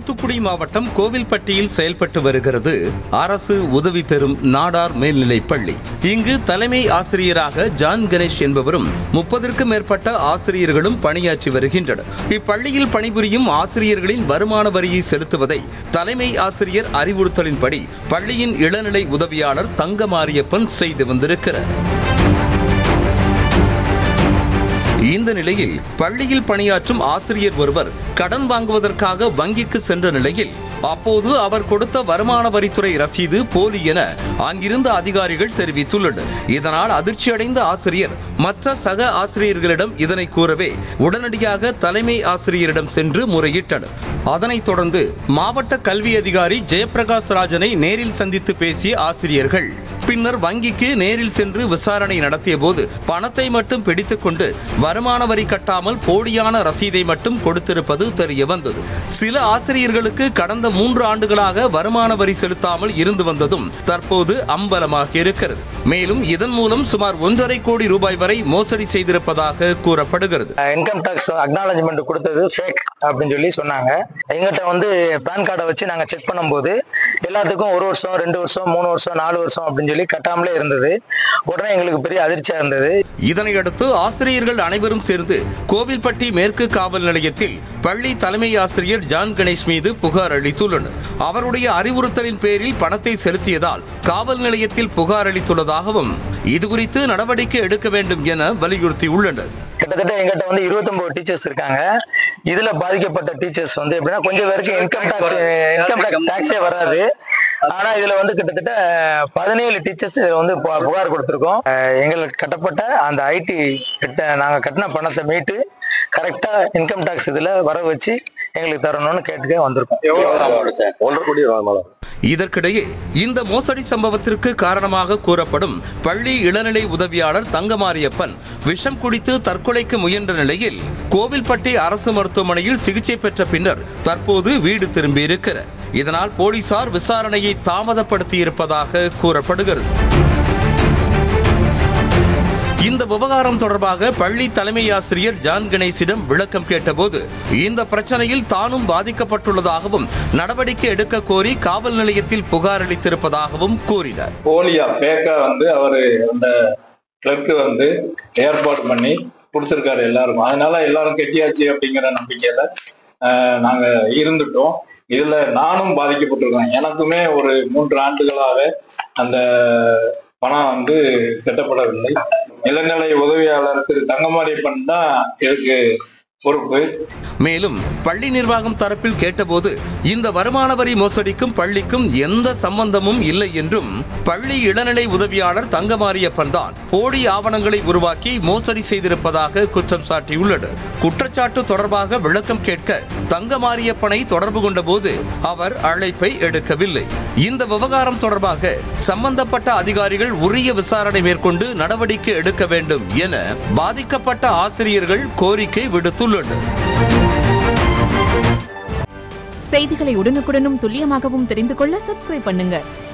தூத்துக்குடி மாவட்டம் கோவில்பட்டியில் செயல்பட்டு வருகிறது அரசு உதவி பெறும் நாடார் மேல்நிலைப் பள்ளி இங்கு தலைமை ஆசிரியராக ஜான் கணேஷ் என்பவரும் முப்பதற்கும் மேற்பட்ட ஆசிரியர்களும் பணியாற்றி வருகின்றனர் இப்பள்ளியில் பணிபுரியும் ஆசிரியர்களின் வருமான வரியை செலுத்துவதை தலைமை ஆசிரியர் அறிவுறுத்தலின்படி பள்ளியின் இளநிலை உதவியாளர் தங்கமாரியப்பன் செய்து வந்திருக்கிறார் இந்த நிலையில் பள்ளியில் பணியாற்றும் ஆசிரியர் ஒருவர் கடன் வாங்குவதற்காக வங்கிக்கு சென்ற நிலையில் அப்போது அவர் கொடுத்த வருமான வரித்துறை ரசீது போலி என அங்கிருந்த அதிகாரிகள் தெரிவித்துள்ளனர் இதனால் அதிர்ச்சியடைந்த ஆசிரியர் மற்ற சக ஆசிரியர்களிடம் இதனை கூறவே உடனடியாக தலைமை ஆசிரியரிடம் சென்று முறையிட்டனர் அதனைத் தொடர்ந்து மாவட்ட கல்வி அதிகாரி ஜெயபிரகாஷ் ராஜனை நேரில் சந்தித்து பேசிய ஆசிரியர்கள் பின்னர் வங்கிக்கு நேரில் சென்று விசாரணை நடத்திய போது பணத்தை மட்டும் பிடித்துக்கொண்டு வருமான வரி கட்டாமல் போலியான ரசீதை மட்டும் கொடுத்திருப்பது தெரிய வந்தது சில ஆசிரியர்களுக்கு கடந்த மூன்று ஆண்டுகளாக வருமான வரி செலுத்தாமல் இருந்து வந்ததும் தற்போது அம்பலமாக இருக்கிறது மேலும் இதன் மூலம் சுமார் ஒன்றரை கோடி ரூபாய் வரை மோசடி செய்திருப்பதாக கூறப்படுகிறது இன்கம் டேக்ஸ் அக்னாலஜ்மெண்ட் கொடுத்தது ஃபேக் அப்படின்னு சொல்லி சொன்னாங்க எங்கிட்ட வந்து பேன் கார்டை வச்சு நாங்கள் செக் பண்ணும்போது எல்லாத்துக்கும் ஒரு வருஷம் ரெண்டு வருஷம் மூணு வருஷம் நாலு வருஷம் அப்படின்னு சொல்லி கட்டாமலே இருந்தது உடனே எங்களுக்கு பெரிய அதிர்ச்சியாக இருந்தது இதனையடுத்து ஆசிரியர்கள் அனைவரும் சேர்ந்து கோவில்பட்டி மேற்கு காவல் நிலையத்தில் பள்ளி தலைமை ஆசிரியர் ஜான் கணேஷ் மீது புகார் அளித்துள்ளனர் அவருடைய அறிவுறுத்தலின் பேரில் பணத்தை செலுத்தியதால் காவல் நிலையத்தில் புகார் அளித்துள்ளதாகவும் இதுகுறித்து நடவடிக்கை எடுக்க வேண்டும் என வலியுறுத்தியுள்ளனர் கிட்டத்தட்ட எங்கிட்ட வந்து 29 டீச்சர்ஸ் இருக்காங்க இதுல பாதிக்கப்பட்ட டீச்சர்ஸ் வந்து எப்படின்னா கொஞ்சம் பேருக்கு இன்கம் டாக்ஸ் இன்கம் டாக்ஸே வராது ஆனா இதுல வந்து கிட்டத்தட்ட பதினேழு டீச்சர்ஸ் வந்து பு- புகார் கொடுத்துருக்கோம் அஹ் எங்களுக்கு கட்டப்பட்ட அந்த ஐடி கிட்ட நாங்க கட்டின பணத்தை மீட்டு கரெக்டா இன்கம் டாக்ஸ் இதுல வர வச்சு எங்களுக்கு தரணும்னு கேட்டுக்க வந்திருக்கோம் ஒன்றரை கோடி வாங்கலாம் இதற்கிடையே இந்த மோசடி சம்பவத்திற்கு காரணமாக கூறப்படும் பள்ளி இளநிலை உதவியாளர் தங்கமாரியப்பன் விஷம் குடித்து தற்கொலைக்கு முயன்ற நிலையில் கோவில்பட்டி அரசு மருத்துவமனையில் சிகிச்சை பெற்ற பின்னர் தற்போது வீடு திரும்பியிருக்கிறார் இதனால் போலீசார் விசாரணையை தாமதப்படுத்தியிருப்பதாக கூறப்படுகிறது இந்த விவகாரம் தொடர்பாக பள்ளி தலைமை ஆசிரியர் ஜான் கணேசிடம் விளக்கம் கேட்டபோது இந்த பிரச்சனையில் தானும் பாதிக்கப்பட்டுள்ளதாகவும் நடவடிக்கை எடுக்க கோரி காவல் நிலையத்தில் புகார் அளித்திருப்பதாகவும் கூறினார் போலியா ஃபேக்கா வந்து அவரு அந்த கிளர்க்கு வந்து ஏற்பாடு பண்ணி கொடுத்துருக்காரு எல்லாருக்கும் அதனால எல்லாரும் கெட்டியாச்சு அப்படிங்கிற நம்பிக்கையில ஆஹ், நாங்க இருந்துட்டோம் இதுல நானும் பாதிக்கப்பட்டிருக்கேன் எனக்குமே ஒரு மூன்று ஆண்டுகளாக அந்த பணம் வந்து கட்டப்படவில்லை இளநிலை உதவியாளர் திரு தங்கமாரியப்பன் தான் இதுக்கு பொறுப்பு மேலும் பள்ளி நிர்வாகம் தரப்பில் கேட்டபோது இந்த வருமான வரி மோசடிக்கும் பள்ளிக்கும் எந்த சம்பந்தமும் இல்லை என்றும் பள்ளி இளநிலை உதவியாளர் தங்கமாரியப்பன் தான் போலி ஆவணங்களை உருவாக்கி மோசடி செய்திருப்பதாக குற்றம் சாட்டியுள்ளனர் குற்றச்சாட்டு தொடர்பாக விளக்கம் கேட்க தங்கமாரியப்பனை தொடர்பு கொண்டபோது அவர் அழைப்பை எடுக்கவில்லை இந்த விவகாரம் தொடர்பாக சம்பந்தப்பட்ட அதிகாரிகள் உரிய விசாரணை மேற்கொண்டு நடவடிக்கை எடுக்க வேண்டும் என பாதிக்கப்பட்ட ஆசிரியர்கள் கோரிக்கை விடுத்துள்ளனர் செய்திகளை உடனுக்குடனும் துல்லியமாகவும் தெரிந்து கொள்ள சப்ஸ்கிரைப் பண்ணுங்க